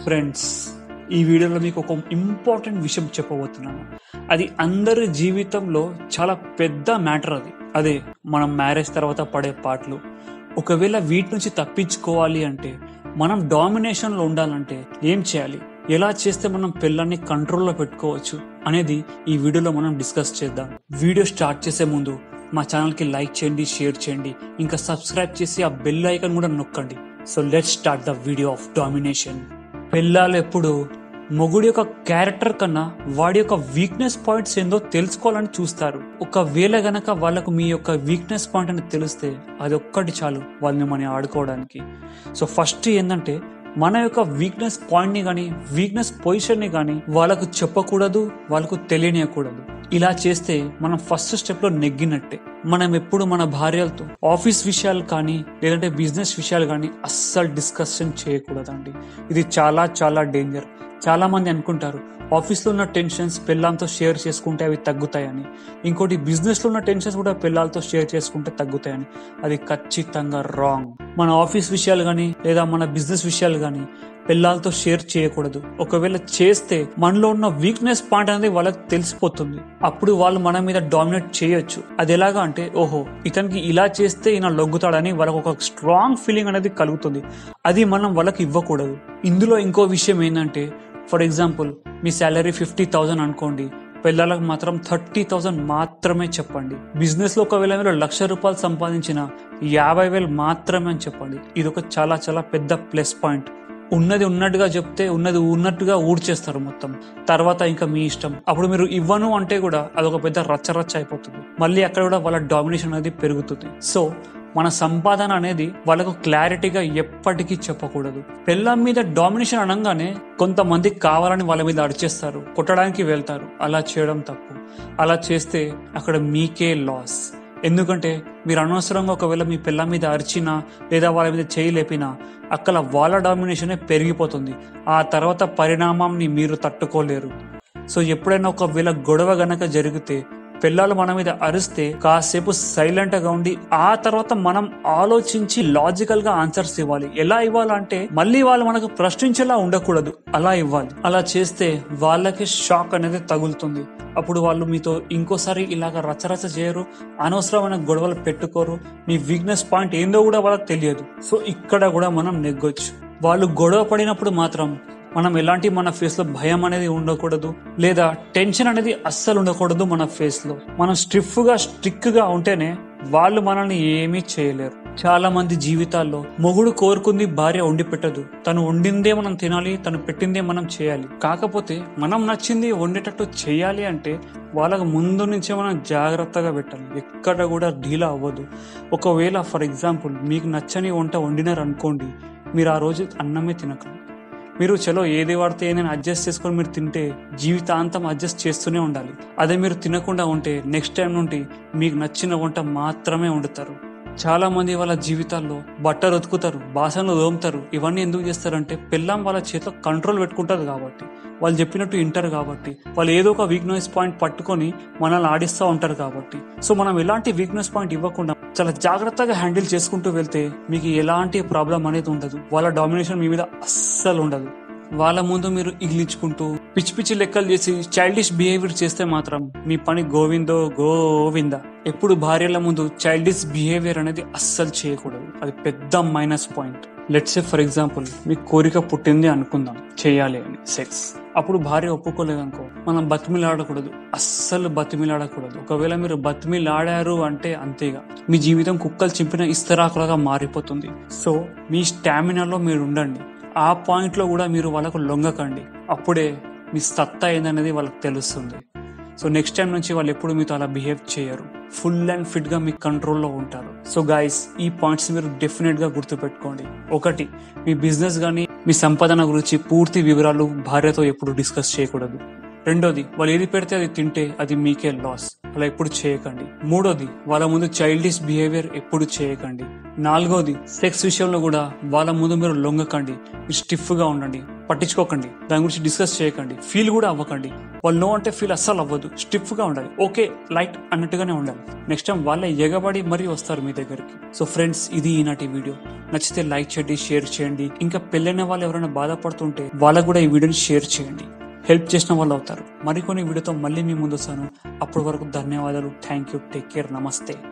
friends ఈ వీడియోలో మీకు ఒక ఇంపార్టెంట్ విషయం చెప్పబోతున్నాను అది అందరి జీవితంలో చాలా పెద్ద మ్యాటర్ అది అదే మనం మ్యారేజ్ తర్వాత పడే పాటలు ఒకవేళ వీటి నుంచి తప్పించుకోవాలి అంటే మనం డామినేషన్లో ఉండాలంటే ఏం చేయాలి ఎలా చేస్తే మనం పిల్లల్ని కంట్రోల్లో పెట్టుకోవచ్చు అనేది ఈ వీడియోలో మనం డిస్కస్ చేద్దాం వీడియో స్టార్ట్ చేసే ముందు మా ఛానల్కి లైక్ చేయండి షేర్ చేయండి ఇంకా సబ్స్క్రైబ్ చేసి ఆ బెల్ ఐకన్ కూడా నొక్కండి so let start the video of domination పిల్లలు ఎప్పుడు మొగుడి యొక్క క్యారెక్టర్ కన్నా వాడి యొక్క వీక్నెస్ పాయింట్స్ ఏందో తెలుసుకోవాలని చూస్తారు ఒకవేళ గనక వాళ్ళకు మీ యొక్క వీక్నెస్ పాయింట్ అని తెలిస్తే అది ఒక్కటి చాలు వాళ్ళని మనం ఆడుకోవడానికి సో ఫస్ట్ ఏంటంటే మన యొక్క వీక్నెస్ పాయింట్ ని కానీ వీక్నెస్ పొజిషన్ ని కానీ వాళ్ళకు చెప్పకూడదు వాళ్ళకు తెలియనియకూడదు ఇలా చేస్తే మనం ఫస్ట్ స్టెప్ లో నెగ్గినట్టే మనం ఎప్పుడు మన భార్యలతో ఆఫీస్ విషయాలు కానీ లేదంటే బిజినెస్ విషయాలు కానీ అస్సలు డిస్కషన్ చేయకూడదండి ఇది చాలా చాలా డేంజర్ చాలా మంది అనుకుంటారు ఆఫీస్లో ఉన్న టెన్షన్స్ పిల్లలతో షేర్ చేసుకుంటే అవి తగ్గుతాయని ఇంకోటి బిజినెస్లో ఉన్న టెన్షన్స్ కూడా పిల్లలతో షేర్ చేసుకుంటే తగ్గుతాయని అది ఖచ్చితంగా రాంగ్ మన ఆఫీస్ విషయాలు కానీ లేదా మన బిజినెస్ విషయాలు కానీ పిల్లలతో షేర్ చేయకూడదు ఒకవేళ చేస్తే మనలో ఉన్న వీక్నెస్ పాయింట్ అనేది వాళ్ళకి తెలిసిపోతుంది అప్పుడు వాళ్ళు మన మీద డామినేట్ చేయొచ్చు అది ఎలాగా అంటే ఓహో ఇతనికి ఇలా చేస్తే ఈయన లొగ్గుతాడని వాళ్ళకి ఒక స్ట్రాంగ్ ఫీలింగ్ అనేది కలుగుతుంది అది మనం వాళ్ళకి ఇవ్వకూడదు ఇందులో ఇంకో విషయం ఏంటంటే ఫర్ ఎగ్జాంపుల్ మీ శాలరీ ఫిఫ్టీ థౌసండ్ అనుకోండి పిల్లలకు మాత్రం థర్టీ థౌసండ్ మాత్రమే చెప్పండి బిజినెస్ లో ఒకవేళ మీరు లక్ష రూపాయలు సంపాదించిన యాభై వేలు మాత్రమే అని చెప్పండి ఇది ఒక చాలా చాలా పెద్ద ప్లస్ పాయింట్ ఉన్నది ఉన్నట్టుగా చెప్తే ఉన్నది ఉన్నట్టుగా ఊడ్చేస్తారు మొత్తం తర్వాత ఇంకా మీ ఇష్టం అప్పుడు మీరు ఇవ్వను అంటే కూడా అదొక పెద్ద రచ్చ రచ్చ అయిపోతుంది మళ్ళీ అక్కడ కూడా వాళ్ళ డామినేషన్ అనేది పెరుగుతుంది సో మన సంపాదన అనేది వాళ్ళకు క్లారిటీగా ఎప్పటికీ చెప్పకూడదు పెళ్ళం మీద డామినేషన్ అనగానే కొంతమంది కావాలని వాళ్ళ మీద అడిచేస్తారు కొట్టడానికి వెళ్తారు అలా చేయడం తప్పు అలా చేస్తే అక్కడ మీకే లాస్ ఎందుకంటే మీరు అనవసరంగా ఒకవేళ మీ పిల్ల మీద అరిచినా లేదా వాళ్ళ మీద చేయి లేపినా అక్కడ వాళ్ళ డామినేషనే పెరిగిపోతుంది ఆ తర్వాత పరిణామాన్ని మీరు తట్టుకోలేరు సో ఎప్పుడైనా ఒకవేళ గొడవ గనక జరిగితే పిల్లలు మన మీద అరిస్తే కాసేపు సైలెంట్ గా ఉండి ఆ తర్వాత మనం ఆలోచించి లాజికల్ గా ఆన్సర్స్ ఇవ్వాలి ఎలా ఇవ్వాలంటే మళ్ళీ వాళ్ళు మనకు ప్రశ్నించేలా ఉండకూడదు అలా ఇవ్వాలి అలా చేస్తే వాళ్ళకి షాక్ అనేది తగులుతుంది అప్పుడు వాళ్ళు మీతో ఇంకోసారి ఇలాగ రచరచ చేయరు అనవసరమైన గొడవలు పెట్టుకోరు మీ వీక్నెస్ పాయింట్ ఏందో కూడా వాళ్ళకి తెలియదు సో ఇక్కడ కూడా మనం నెగ్గొచ్చు వాళ్ళు గొడవ పడినప్పుడు మాత్రం మనం ఎలాంటి మన ఫేస్ లో భయం అనేది ఉండకూడదు లేదా టెన్షన్ అనేది అస్సలు ఉండకూడదు మన ఫేస్ లో మనం స్ట్రిఫ్ గా స్ట్రిక్ గా ఉంటేనే వాళ్ళు మనల్ని ఏమీ చేయలేరు చాలా మంది జీవితాల్లో మొగుడు కోరుకుంది భార్య వండి పెట్టదు తను వండిందే మనం తినాలి తను పెట్టిందే మనం చేయాలి కాకపోతే మనం నచ్చింది వండేటట్టు చేయాలి అంటే వాళ్ళకు ముందు నుంచే మనం జాగ్రత్తగా పెట్టాలి ఎక్కడ కూడా ఢీలా అవ్వదు ఒకవేళ ఫర్ ఎగ్జాంపుల్ మీకు నచ్చని వంట వండినారు అనుకోండి మీరు ఆ రోజు అన్నమే తినకండి మీరు చలో ఏది వాడితే నేను అడ్జస్ట్ చేసుకొని మీరు తింటే జీవితాంతం అడ్జస్ట్ చేస్తూనే ఉండాలి అదే మీరు తినకుండా ఉంటే నెక్స్ట్ టైం నుండి మీకు నచ్చిన వంట మాత్రమే వండుతారు చాలా మంది వాళ్ళ జీవితాల్లో బట్టలు ఉతుకుతారు బాసనలు దోముతారు ఇవన్నీ ఎందుకు చేస్తారంటే పిల్లం వాళ్ళ చేతిలో కంట్రోల్ పెట్టుకుంటారు కాబట్టి వాళ్ళు చెప్పినట్టు వింటారు కాబట్టి వాళ్ళు ఏదో ఒక వీక్నెస్ పాయింట్ పట్టుకొని మనల్ని ఆడిస్తూ ఉంటారు కాబట్టి సో మనం ఎలాంటి వీక్నెస్ పాయింట్ ఇవ్వకుండా చాలా జాగ్రత్తగా హ్యాండిల్ చేసుకుంటూ వెళ్తే మీకు ఎలాంటి ప్రాబ్లం అనేది ఉండదు వాళ్ళ డామినేషన్ మీ మీద అస్సలు ఉండదు వాళ్ళ ముందు మీరు ఇగిలించుకుంటూ పిచ్చి పిచ్చి లెక్కలు చేసి చైల్డిష్ బిహేవియర్ చేస్తే మాత్రం మీ పని గోవిందో గోవింద ఎప్పుడు భార్యల ముందు చైల్డిష్ బిహేవియర్ అనేది అస్సలు చేయకూడదు అది పెద్ద minus point let's a for example మీ కోరిక పుట్టింది అనుకుందాం చేయాలి అని సెక్స్ అప్పుడు భార్య ఒప్పుకోలేదు అనుకో మనం బతిమిలాడకూడదు అస్సలు బతిమిలాడకూడదు ఒకవేళ మీరు బతిమిలాడారు అంటే అంతేగా మీ జీవితం కుక్కలు చింపిన ఇస్తరాకులుగా మారిపోతుంది సో మీ స్టామినాలో మీరు ఉండండి ఆ పాయింట్ లో కూడా మీరు వాళ్ళకు లొంగకండి అప్పుడే మీ సత్తా ఏందనేది వాళ్ళకి తెలుస్తుంది సో నెక్స్ట్ టైం నుంచి వాళ్ళు ఎప్పుడు మీతో అలా బిహేవ్ చేయరు ఫుల్ అండ్ ఫిట్ గా మీ కంట్రోల్లో ఉంటారు సో గాయస్ ఈ పాయింట్స్ మీరు డెఫినెట్ గా గుర్తుపెట్టుకోండి ఒకటి మీ బిజినెస్ కానీ మీ సంపాదన గురించి పూర్తి వివరాలు భార్యతో ఎప్పుడు డిస్కస్ చేయకూడదు రెండోది వాళ్ళు ఏది పెడితే అది తింటే అది మీకే లాస్ అలా ఎప్పుడు చేయకండి మూడోది వాళ్ళ ముందు చైల్డిష్ బిహేవియర్ ఎప్పుడు చేయకండి నాలుగోది సెక్స్ విషయంలో కూడా వాళ్ళ ముందు మీరు లొంగకండి మీరు స్టిఫ్ గా ఉండండి పట్టించుకోకండి దాని గురించి డిస్కస్ చేయకండి ఫీల్ కూడా అవ్వకండి వాళ్ళు నో అంటే ఫీల్ అస్సలు అవ్వదు స్టిఫ్ గా ఉండాలి ఓకే లైట్ అన్నట్టుగానే ఉండాలి నెక్స్ట్ టైం వాళ్ళే ఎగబడి మరీ వస్తారు మీ దగ్గరికి సో ఫ్రెండ్స్ ఇది ఈనాటి వీడియో నచ్చితే లైక్ చేయండి షేర్ చేయండి ఇంకా పెళ్ళైన వాళ్ళు ఎవరైనా బాధపడుతుంటే వాళ్ళకు కూడా ఈ వీడియోని షేర్ చేయండి హెల్ప్ చేసిన వాళ్ళు అవుతారు మరికొన్ని వీడియోతో మళ్ళీ మీ ముందు వస్తాను అప్పటి వరకు ధన్యవాదాలు థ్యాంక్ యూ టేక్ కేర్ నమస్తే